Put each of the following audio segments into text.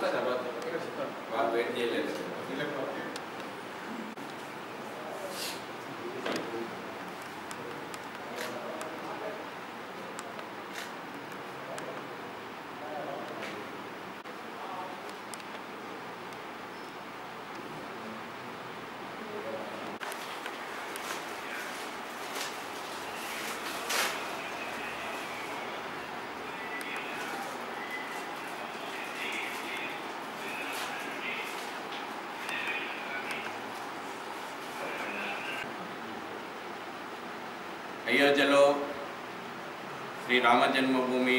వాళ్ళు వెయిట్ చేయలేదు అయోధ్యలో శ్రీ రామ జన్మభూమి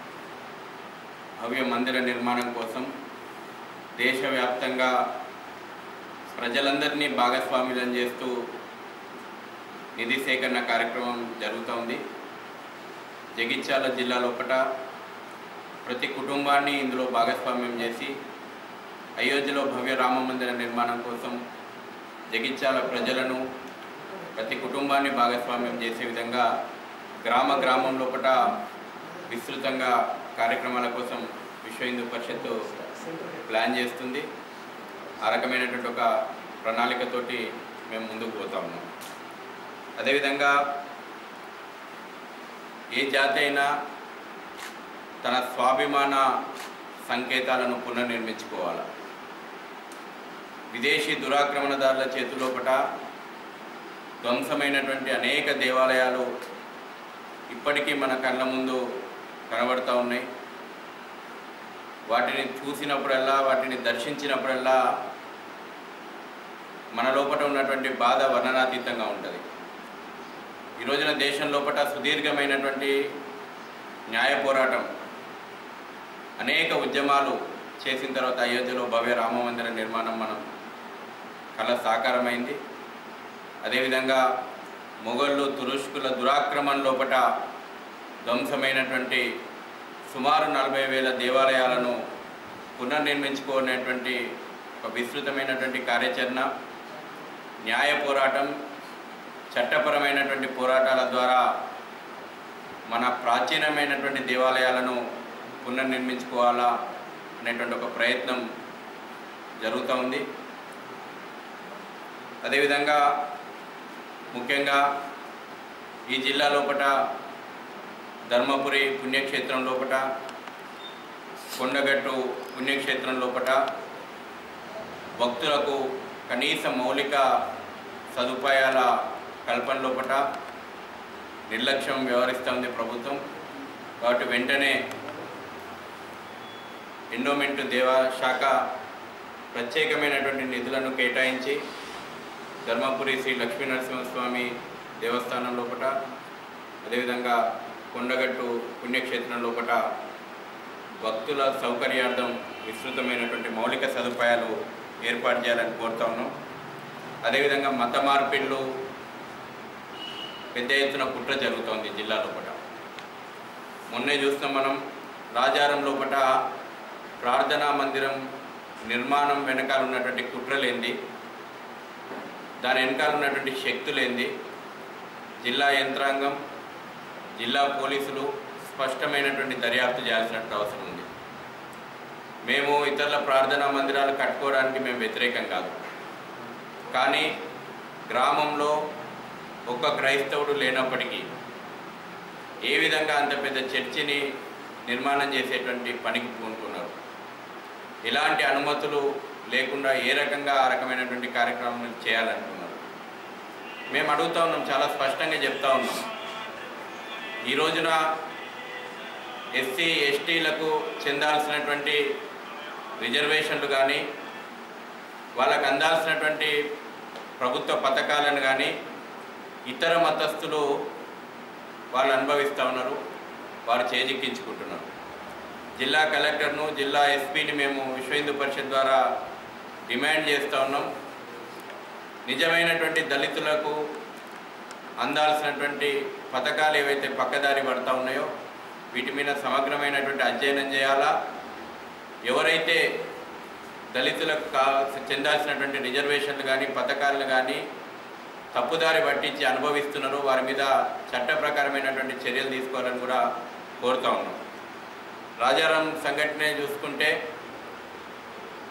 భవ్య మందిర నిర్మాణం కోసం దేశవ్యాప్తంగా ప్రజలందరినీ భాగస్వామ్యం చేస్తూ నిధి సేకరణ కార్యక్రమం జరుగుతోంది జగిత్యాల జిల్లా లోపల ప్రతి కుటుంబాన్ని ఇందులో భాగస్వామ్యం చేసి అయోధ్యలో భవ్య రామ మందిర నిర్మాణం కోసం జగిత్యాల ప్రజలను ప్రతి కుటుంబాన్ని భాగస్వామ్యం చేసే విధంగా గ్రామ గ్రామం లోపల విస్తృతంగా కార్యక్రమాల కోసం విశ్వ హిందూ పరిషత్తు ప్లాన్ చేస్తుంది ఆ రకమైనటువంటి ఒక ప్రణాళికతోటి మేము ముందుకు పోతా ఉన్నాం అదేవిధంగా ఏ జాతి అయినా తన స్వాభిమాన సంకేతాలను పునర్నిర్మించుకోవాలి విదేశీ దురాక్రమణదారుల చేతిలోపట ధ్వంసమైనటువంటి అనేక దేవాలయాలు ఇప్పటికీ మన కళ్ళ ముందు కనబడుతూ ఉన్నాయి వాటిని చూసినప్పుడల్లా వాటిని దర్శించినప్పుడల్లా మన లోపల ఉన్నటువంటి బాధ వర్ణనాతీతంగా ఉంటుంది ఈ రోజున దేశం లోపల సుదీర్ఘమైనటువంటి న్యాయ పోరాటం అనేక ఉద్యమాలు చేసిన తర్వాత అయోధ్యలో భవ్య రామ మందిర నిర్మాణం మనం కళ సాకారమైంది అదేవిధంగా మొఘళ్ళు తురుష్కుల దురాక్రమణ లోపట ధ్వంసమైనటువంటి సుమారు నలభై వేల దేవాలయాలను పునర్నిర్మించుకునేటువంటి ఒక విస్తృతమైనటువంటి కార్యాచరణ న్యాయ పోరాటం చట్టపరమైనటువంటి పోరాటాల ద్వారా మన ప్రాచీనమైనటువంటి దేవాలయాలను పునర్నిర్మించుకోవాలా అనేటువంటి ఒక ప్రయత్నం జరుగుతూ ఉంది అదేవిధంగా ముఖ్యంగా ఈ జిల్లా లోపట ధర్మపురి పుణ్యక్షేత్రం లోపట కొండగట్టు పుణ్యక్షేత్రం లోపట భక్తులకు కనీస మౌలిక సదుపాయాల కల్పన లోపట నిర్లక్ష్యం వ్యవహరిస్తోంది ప్రభుత్వం కాబట్టి వెంటనే ఎండోమెంట్ దేవా శాఖ ప్రత్యేకమైనటువంటి నిధులను కేటాయించి ధర్మపురి శ్రీ లక్ష్మీ నరసింహస్వామి దేవస్థానం లోపట అదేవిధంగా కొండగట్టు పుణ్యక్షేత్రం లోపట భక్తుల సౌకర్యార్థం విస్తృతమైనటువంటి మౌలిక సదుపాయాలు ఏర్పాటు చేయాలని కోరుతా ఉన్నాం అదేవిధంగా మత మార్పిళ్ళు పెద్ద ఎత్తున కుట్ర జరుగుతోంది జిల్లా లోపల మొన్నే చూస్తాం మనం రాజారం లోపల ప్రార్థనా మందిరం నిర్మాణం వెనకాల ఉన్నటువంటి కుట్రలేంది దాని వెనకాల ఉన్నటువంటి శక్తులేంది జిల్లా యంత్రాంగం జిల్లా పోలీసులు స్పష్టమైనటువంటి దర్యాప్తు చేయాల్సినట్టు అవసరం ఉంది మేము ఇతరుల ప్రార్థనా మందిరాలు కట్టుకోవడానికి మేము వ్యతిరేకం కాదు కానీ గ్రామంలో ఒక్క క్రైస్తవుడు లేనప్పటికీ ఏ విధంగా అంత పెద్ద చర్చిని నిర్మాణం చేసేటువంటి పనికి పూనుకున్నారు ఎలాంటి అనుమతులు లేకుండా ఏ రకంగా ఆ రకమైనటువంటి కార్యక్రమం చేయాలనుకున్నారు మేము అడుగుతా ఉన్నాం చాలా స్పష్టంగా చెప్తా ఉన్నాం ఈ రోజున ఎస్సీ ఎస్టీలకు చెందాల్సినటువంటి రిజర్వేషన్లు కానీ వాళ్ళకు అందాల్సినటువంటి ప్రభుత్వ పథకాలను కానీ ఇతర మతస్థులు వాళ్ళు అనుభవిస్తూ ఉన్నారు వారు చేజిక్కించుకుంటున్నారు జిల్లా కలెక్టర్ను జిల్లా ఎస్పీని మేము విశ్వ హిందూ పరిషత్ ద్వారా డిమాండ్ చేస్తూ ఉన్నాం నిజమైనటువంటి దళితులకు అందాల్సినటువంటి పథకాలు ఏవైతే పక్కదారి పడతా ఉన్నాయో వీటి మీద సమగ్రమైనటువంటి అధ్యయనం చేయాలా ఎవరైతే దళితులకు కా చెందాల్సినటువంటి రిజర్వేషన్లు కానీ పథకాలు కానీ తప్పుదారి పట్టించి అనుభవిస్తున్నారో వారి మీద చట్ట ప్రకారమైనటువంటి చర్యలు తీసుకోవాలని కూడా కోరుతా ఉన్నాం రాజారాం సంఘటన చూసుకుంటే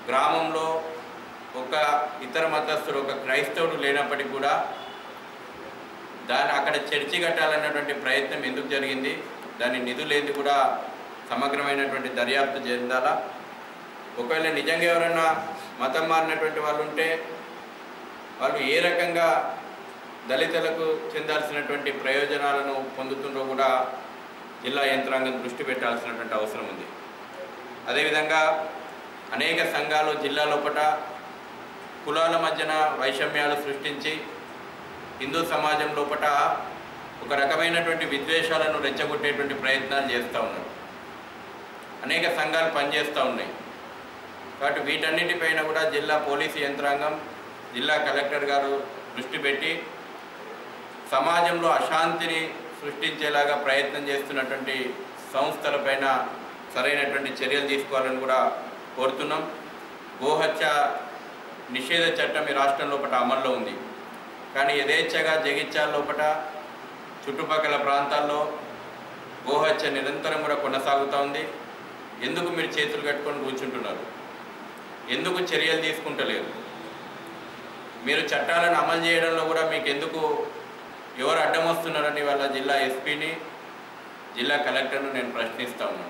గ్రామంలో ఒక ఇతర మతస్థుడు ఒక క్రైస్తవుడు లేనప్పటికీ కూడా దాన్ని అక్కడ చర్చి కట్టాలన్నటువంటి ప్రయత్నం ఎందుకు జరిగింది దాని నిధులేంది కూడా సమగ్రమైనటువంటి దర్యాప్తు చెందాలా ఒకవేళ నిజంగా ఎవరైనా మతం మారినటువంటి వాళ్ళు ఉంటే వాళ్ళు ఏ రకంగా దళితులకు చెందాల్సినటువంటి ప్రయోజనాలను పొందుతుండో కూడా జిల్లా యంత్రాంగం దృష్టి పెట్టాల్సినటువంటి అవసరం ఉంది అదేవిధంగా అనేక సంఘాలు జిల్లా లోపల కులాల మధ్యన వైషమ్యాలు సృష్టించి హిందూ సమాజం లోపల ఒక రకమైనటువంటి విద్వేషాలను రెచ్చగొట్టేటువంటి ప్రయత్నాలు చేస్తూ ఉన్నారు అనేక సంఘాలు పనిచేస్తూ ఉన్నాయి కాబట్టి వీటన్నిటిపైన కూడా జిల్లా పోలీసు యంత్రాంగం జిల్లా కలెక్టర్ గారు దృష్టి పెట్టి సమాజంలో అశాంతిని సృష్టించేలాగా ప్రయత్నం చేస్తున్నటువంటి సంస్థలపైన సరైనటువంటి చర్యలు తీసుకోవాలని కూడా కోరుతున్నాం గోహత్య నిషేధ చట్టం ఈ రాష్ట్రం లోపల అమల్లో ఉంది కానీ యథేచ్ఛగా జగిత్యాల లోపల చుట్టుపక్కల ప్రాంతాల్లో గోహత్య నిరంతరం కూడా కొనసాగుతూ ఉంది ఎందుకు మీరు చేతులు కట్టుకొని కూర్చుంటున్నారు ఎందుకు చర్యలు తీసుకుంటలేరు మీరు చట్టాలను అమలు చేయడంలో కూడా మీకు ఎందుకు ఎవరు అడ్డం వస్తున్నారని వాళ్ళ జిల్లా ఎస్పీని జిల్లా కలెక్టర్ను నేను ప్రశ్నిస్తా ఉన్నాను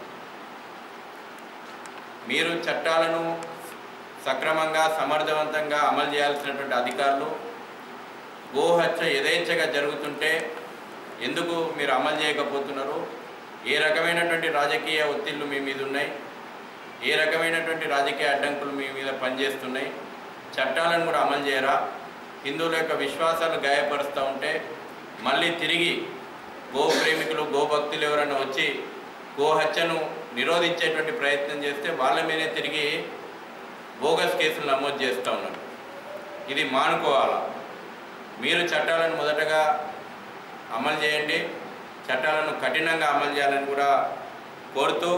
మీరు చట్టాలను సక్రమంగా సమర్థవంతంగా అమలు చేయాల్సినటువంటి అధికారులు గోహత్య యథేచ్ఛగా జరుగుతుంటే ఎందుకు మీరు అమలు చేయకపోతున్నారు ఏ రకమైనటువంటి రాజకీయ ఒత్తిళ్లు మీ మీద ఉన్నాయి ఏ రకమైనటువంటి రాజకీయ అడ్డంకులు మీ మీద పనిచేస్తున్నాయి చట్టాలను కూడా అమలు చేయరా హిందువుల యొక్క విశ్వాసాలు గాయపరుస్తూ ఉంటే మళ్ళీ తిరిగి గో ప్రేమికులు గో భక్తులు ఎవరైనా వచ్చి గోహత్యను నిరోధించేటువంటి ప్రయత్నం చేస్తే వాళ్ళ మీదే తిరిగి బోగస్ కేసులు నమోదు చేస్తూ ఉన్నారు ఇది మానుకోవాలా మీరు చట్టాలను మొదటగా అమలు చేయండి చట్టాలను కఠినంగా అమలు చేయాలని కూడా కోరుతూ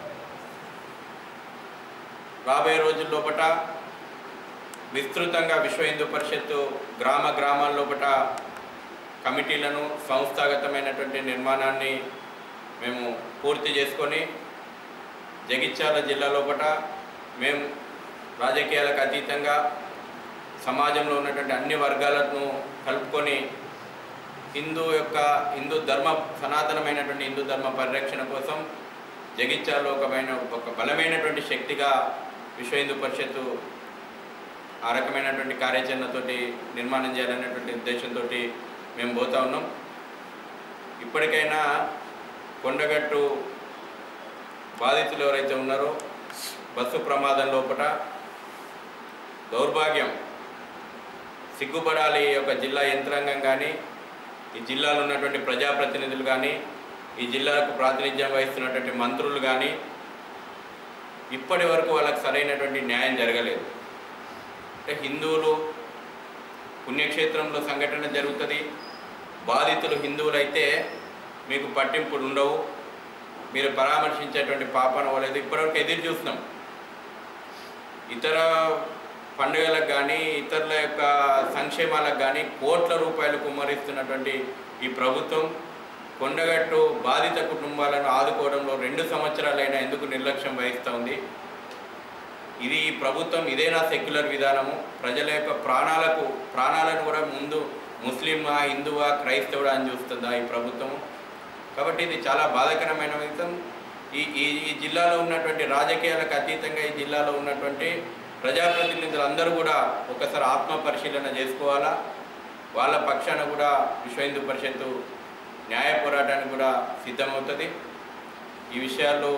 రాబోయే రోజుల లోపల విస్తృతంగా విశ్వ హిందూ పరిషత్తు గ్రామ గ్రామాల లోపల కమిటీలను సంస్థాగతమైనటువంటి నిర్మాణాన్ని మేము పూర్తి చేసుకొని జగిత్యాల జిల్లా లోపల మేము రాజకీయాలకు అతీతంగా సమాజంలో ఉన్నటువంటి అన్ని వర్గాలను కలుపుకొని హిందూ యొక్క హిందూ ధర్మ సనాతనమైనటువంటి హిందూ ధర్మ పరిరక్షణ కోసం జగిత్యాలలో ఒకమైన ఒక బలమైనటువంటి శక్తిగా విశ్వ హిందూ పరిషత్తు ఆ రకమైనటువంటి కార్యాచరణతోటి నిర్మాణం చేయాలనేటువంటి ఉద్దేశంతో మేము పోతా ఉన్నాం ఇప్పటికైనా కొండగట్టు బాధితులు ఎవరైతే ఉన్నారో బస్సు ప్రమాదం లోపల దౌర్భాగ్యం సిగ్గుపడాలి ఈ యొక్క జిల్లా యంత్రాంగం కానీ ఈ జిల్లాలో ఉన్నటువంటి ప్రజాప్రతినిధులు కానీ ఈ జిల్లాకు ప్రాతినిధ్యం వహిస్తున్నటువంటి మంత్రులు కానీ ఇప్పటి వరకు వాళ్ళకి సరైనటువంటి న్యాయం జరగలేదు అంటే హిందువులు పుణ్యక్షేత్రంలో సంఘటన జరుగుతుంది బాధితులు హిందువులైతే మీకు పట్టింపులు ఉండవు మీరు పరామర్శించేటువంటి పాపన అవ్వలేదు ఇప్పటివరకు ఎదురు చూస్తున్నాం ఇతర పండుగలకు కానీ ఇతరుల యొక్క సంక్షేమాలకు కానీ కోట్ల రూపాయలు కుమ్మరిస్తున్నటువంటి ఈ ప్రభుత్వం కొండగట్టు బాధిత కుటుంబాలను ఆదుకోవడంలో రెండు సంవత్సరాలైనా ఎందుకు నిర్లక్ష్యం వహిస్తూ ఉంది ఇది ఈ ప్రభుత్వం ఇదేనా సెక్యులర్ విధానము ప్రజల యొక్క ప్రాణాలకు ప్రాణాలను కూడా ముందు ముస్లిమా హిందువా క్రైస్తవుడా అని చూస్తుందా ఈ ప్రభుత్వం కాబట్టి ఇది చాలా బాధాకరమైన విషయం ఈ ఈ ఈ జిల్లాలో ఉన్నటువంటి రాజకీయాలకు అతీతంగా ఈ జిల్లాలో ఉన్నటువంటి ప్రజాప్రతినిధులు అందరూ కూడా ఒకసారి ఆత్మ పరిశీలన చేసుకోవాలా వాళ్ళ పక్షాన కూడా విశ్వ హిందూ పరిషత్తు న్యాయ పోరాటానికి కూడా సిద్ధమవుతుంది ఈ విషయాల్లో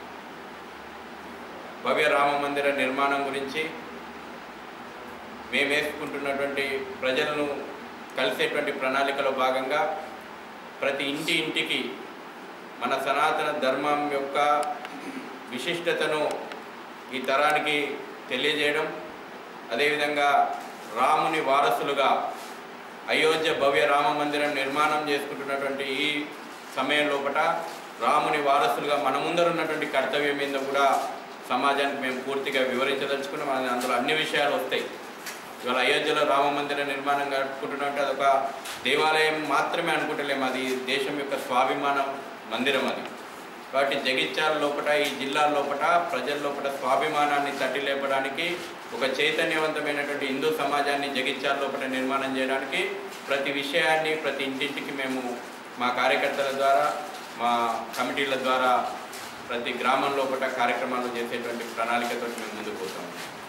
భవ్య రామ మందిర నిర్మాణం గురించి మేము వేసుకుంటున్నటువంటి ప్రజలను కలిసేటువంటి ప్రణాళికలో భాగంగా ప్రతి ఇంటి ఇంటికి మన సనాతన ధర్మం యొక్క విశిష్టతను ఈ తరానికి తెలియజేయడం అదేవిధంగా రాముని వారసులుగా అయోధ్య భవ్య రామ మందిరం నిర్మాణం చేసుకుంటున్నటువంటి ఈ సమయం లోపల రాముని వారసులుగా మన ముందర ఉన్నటువంటి కర్తవ్యం మీద కూడా సమాజానికి మేము పూర్తిగా వివరించదలుచుకున్నాం అది అందులో అన్ని విషయాలు వస్తాయి ఇవాళ అయోధ్యలో రామ మందిర నిర్మాణం కట్టుకుంటున్నామంటే అదొక దేవాలయం మాత్రమే అనుకుంటలేము అది దేశం యొక్క స్వాభిమాన మందిరం అది కాబట్టి జగిత్యాల లోపల ఈ జిల్లా లోపల ప్రజల లోపల స్వాభిమానాన్ని తట్టి లేపడానికి ఒక చైతన్యవంతమైనటువంటి హిందూ సమాజాన్ని జగిత్యాల లోపల నిర్మాణం చేయడానికి ప్రతి విషయాన్ని ప్రతి ఇంటింటికి మేము మా కార్యకర్తల ద్వారా మా కమిటీల ద్వారా ప్రతి గ్రామం లోపల కార్యక్రమాలు చేసేటువంటి ప్రణాళికతో మేము ముందుకు పోతాం